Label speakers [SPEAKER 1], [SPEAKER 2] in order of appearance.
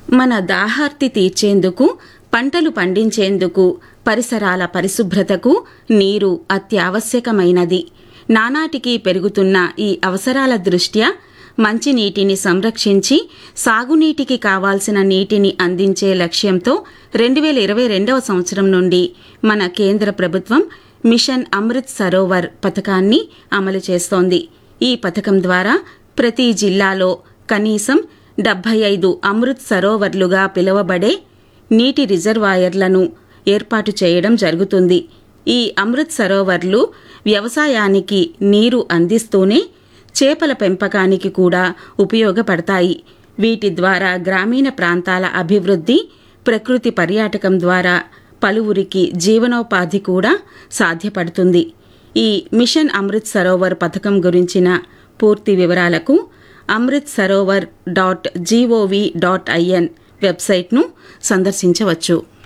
[SPEAKER 1] మన దాహార్తి తీర్చేందుకు పంటలు పండించేందుకు పరిసరాల పరిశుభ్రతకు నీరు అత్యావశ్యకమైనది నానాటికి పెరుగుతున్న ఈ అవసరాల దృష్ట్యా మంచినీటిని సంరక్షించి సాగునీటికి కావాల్సిన నీటిని అందించే లక్ష్యంతో రెండు వేల ఇరవై రెండవ సంవత్సరం నుండి మన కేంద్ర ప్రభుత్వం మిషన్ అమృత్ సరోవర్ పథకాన్ని అమలు చేస్తోంది ఈ పథకం ద్వారా ప్రతి జిల్లాలో కనీసం డెబ్బై ఐదు అమృత్ సరోవర్లుగా పిలువబడే నీటి రిజర్వాయర్లను ఏర్పాటు చేయడం జరుగుతుంది ఈ అమృత్ సరోవర్లు వ్యవసాయానికి నీరు అందిస్తూనే చేపల పెంపకానికి కూడా ఉపయోగపడతాయి వీటి ద్వారా గ్రామీణ ప్రాంతాల అభివృద్ధి ప్రకృతి పర్యాటకం ద్వారా పలువురికి జీవనోపాధి కూడా సాధ్యపడుతుంది ఈ మిషన్ అమృత్ సరోవర్ పథకం గురించిన పూర్తి వివరాలకు Amrit Sarovar dot GOV dot IN వెబ్సైట్ను సందర్శించవచ్చు